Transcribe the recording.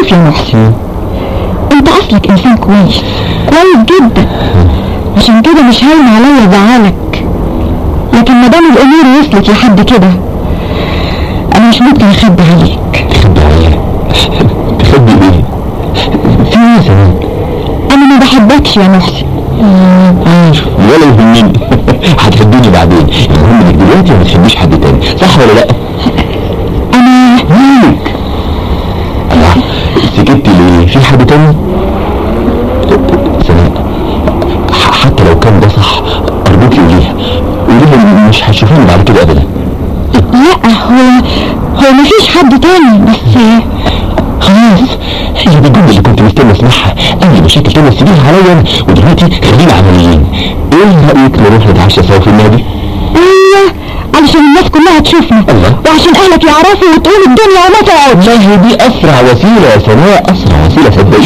شوف يا محسن انت اصلك انسان كويس كويس جدا عشان كده مش هاين عليا زعلك لكن ما دام الامور وصلت لحد كده انا مش ممكن اخبي عليك تخبي عليا تخبي ايه في ايه يا سناء انا ما بحبكش يا محسن عارف ولا يهمني هتحبيني بعدين المهم انك دلوقتي ما تحبيش حد تاني صح ولا لا انا مالك الله سكتي ليه في حد تاني سناء ح- حتى لو كان ده صح ارجوكي قوليها قوليها مش هتشوفيني بعد كده ابدا لا هو هو مفيش حد تاني بس خلاص هي دي الجمله اللي كنت مستني اسمعها اي مشاكل تانية سيبيها عليا ودلوقتي خلينا عمليين ايه رايك نروح نتعشى سوا في النادي ايوه علشان الناس كلها تشوفنا الله. وعشان اهلك يعرفوا وتقول الدنيا وما تقعد والله دي اسرع وسيله يا سناء اسرع وسيله صدقيني